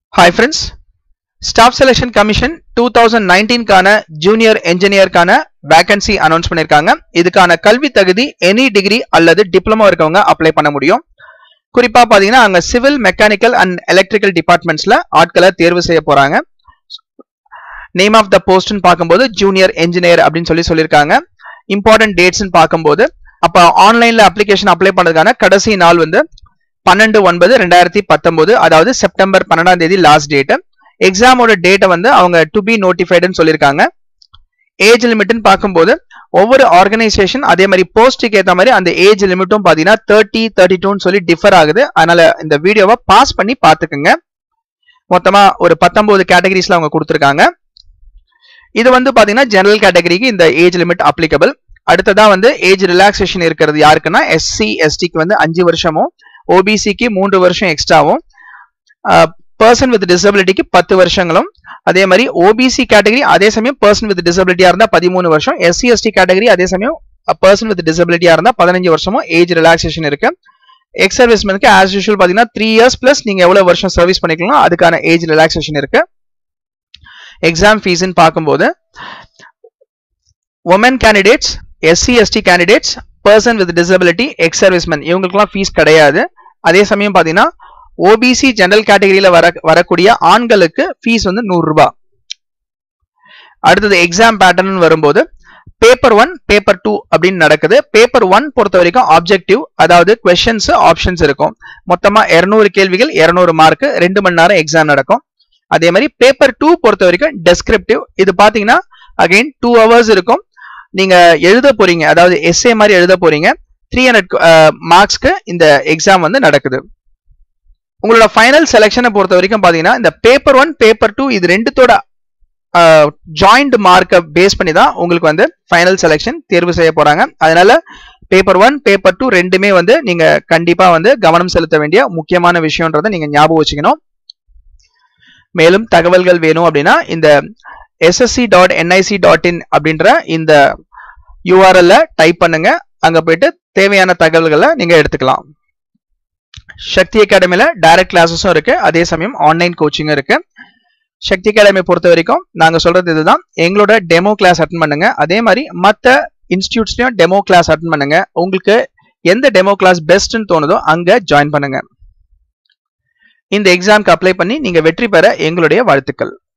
hi friends staff selection commission two thousand நைன்டீன்கான junior என்ஜினியருக்கான vacancy announce பண்ணியிருக்காங்க இதுக்கான கல்வி தகுதி எனி டிகிரி அல்லது டிப்ளமோ இருக்கவங்க அப்ளை பண்ண முடியும் குறிப்பா பாத்தீங்கன்னா அங்க சிவில் மெக்கானிக்கல் அண்ட் எலக்ட்ரிக்கல் டிபார்ட்மெண்ட்ஸ்ல ஆட்களை தேர்வு செய்ய போறாங்க நேம் ஆஃப் த போஸ்ட்னு பார்க்கும்போது ஜூனியர் என்ஜினியர் அப்படின்னு சொல்லி சொல்லியிருக்காங்க இம்பார்ட்டன்ட் டேட்ஸ்னு பார்க்கும்போது அப்ப ஆன்லைன்ல அப்ளிகேஷன் அப்ளை பண்ணதுக்கான கடைசி நாள் வந்து பன்னெண்டு ஒன்பது ரெண்டாயிரத்தி பத்தொன்பது அதாவது செப்டம்பர் பன்னெண்டாம் தேதி லாஸ்ட் டேட் எக்ஸாமோட டேட்டை வந்து அவங்க டு பி நோட்டிஃபைடுன்னு சொல்லியிருக்காங்க ஏஜ் லிமிட்னு பார்க்கும்போது ஒவ்வொரு ஆர்கனைசேஷன் அதே மாதிரி போஸ்ட்டுக்கு ஏற்ற மாதிரி அந்த ஏஜ் லிமிட்டும் பார்த்தீங்கன்னா தேர்ட்டி தேர்ட்டி டூன்னு சொல்லி டிஃபர் ஆகுது அதனால இந்த வீடியோவை பாஸ் பண்ணி பார்த்துக்குங்க மொத்தமா ஒரு பத்தொன்பது கேட்டகரிஸ்ல அவங்க கொடுத்துருக்காங்க இது வந்து பாத்தீங்கன்னா ஜெனரல் கேட்டகரிக்கு இந்த ஏஜ் லிமிட் அப்ளிகபிள் அடுத்ததா வந்து ஏஜ் ரிலாக்ஸேஷன் இருக்கிறது யாருக்குன்னா எஸ்சி எஸ்டிக்கு வந்து அஞ்சு வருஷமும் ஓபிசிக்கு மூன்று வருஷம் எக்ஸ்ட்ராவும் பர்சன் வித் டிசபிலிட்டிக்கு பத்து வருஷங்களும் அதே மாதிரி ஓபிசி கேட்டகரி அதே சமயம் பர்சன் வித் டிசபிலிட்டியா இருந்தா பதிமூணு வருஷம் எஸ்சி எஸ்டி கேட்டகரி அதே சமயம் பர்சன் வித் டிசபிலிட்டியா இருந்தா பதினஞ்சு வருஷமும் ஏஜ் ரிலாக்ஸேஷன் இருக்கு எக்ஸ் சர்வீஸ்மேனுக்கு ஆஸ் யூஷுவல் பாத்தீங்கன்னா த்ரீ இயர்ஸ் பிளஸ் நீங்க எவ்வளவு வருஷம் சர்வீஸ் பண்ணிக்கலாம் அதுக்கான ஏஜ் ரிலாக்ஸேஷன் இருக்கு எக்ஸாம் ஃபீஸ்ன்னு பார்க்கும்போது women candidates SC ST candidates person with disability ex serviceman இவங்களுக்குலாம் ஃபீஸ் கிடையாது அதே சமயம் பார்த்தீங்கன்னா ஓபிசி ஜெனரல் கேட்டகரியில வர வரக்கூடிய ஆண்களுக்கு ஃபீஸ் வந்து நூறு ரூபாய் அடுத்தது எக்ஸாம் பேட்டர்ன் வரும்போது பேப்பர் ஒன் பேப்பர் டூ அப்படின்னு நடக்குது பேப்பர் ஒன் பொறுத்த வரைக்கும் ஆப்ஜெக்டிவ் அதாவது கொஸ்டின்ஸ் ஆப்ஷன்ஸ் இருக்கும் மொத்தமா இருநூறு கேள்விகள் இருநூறு மார்க் ரெண்டு மணி நேரம் எக்ஸாம் நடக்கும் அதே மாதிரி பேப்பர் டூ பொறுத்த வரைக்கும் டெஸ்கிரிப்டிவ் இது பாத்தீங்கன்னா அகைன் டூ ஹவர்ஸ் இருக்கும் நீங்க எழுத போறீங்க அதாவது எஸ்ஏ மாதிரி எழுத போறீங்க த்ரீ ஹண்ட்ரட் மார்க்ஸ்க்கு இந்த எக்ஸாம் வந்து நடக்குது உங்களோட ஃபைனல் செலெக்ஷனை பொறுத்த வரைக்கும் பாத்தீங்கன்னா இந்த பேப்பர் ஒன் பேப்பர் டூ இது ரெண்டுத்தோட ஜாயிண்ட் மார்க்கை பேஸ் பண்ணி தான் உங்களுக்கு வந்து ஃபைனல் செலெக்ஷன் தேர்வு செய்ய போறாங்க அதனால பேப்பர் ஒன் பேப்பர் டூ ரெண்டுமே வந்து நீங்க கண்டிப்பா வந்து கவனம் செலுத்த வேண்டிய முக்கியமான விஷயம்ன்றதை நீங்க ஞாபகம் வச்சுக்கணும் மேலும் தகவல்கள் வேணும் அப்படின்னா இந்த SSC dot NIC dot in அப்படின்ற இந்த யூஆர்எல்ல டைப் பண்ணுங்க அங்க போயிட்டு தேவையான தகவல்களை நீங்க எடுத்துக்கலாம் சக்தி அகாடமில டைரக்ட் கிளாஸஸும் இருக்கு அதே சமயம் ஆன்லைன் கோச்சிங்கும் இருக்கு சக்தி அகாடமி பொறுத்த வரைக்கும் நாங்க சொல்றது இதுதான் எங்களோட டெமோ கிளாஸ் அட்டன் பண்ணுங்க அதே மாதிரி மற்ற இன்ஸ்டியூட்ஸ்லயும் டெமோ கிளாஸ் அட்டன் பண்ணுங்க உங்களுக்கு எந்த டெமோ கிளாஸ் பெஸ்ட்னு தோணுதோ அங்க ஜாயின் பண்ணுங்க இந்த எக்ஸாம்க்கு அப்ளை பண்ணி நீங்க வெற்றி பெற எங்களுடைய வாழ்த்துக்கள்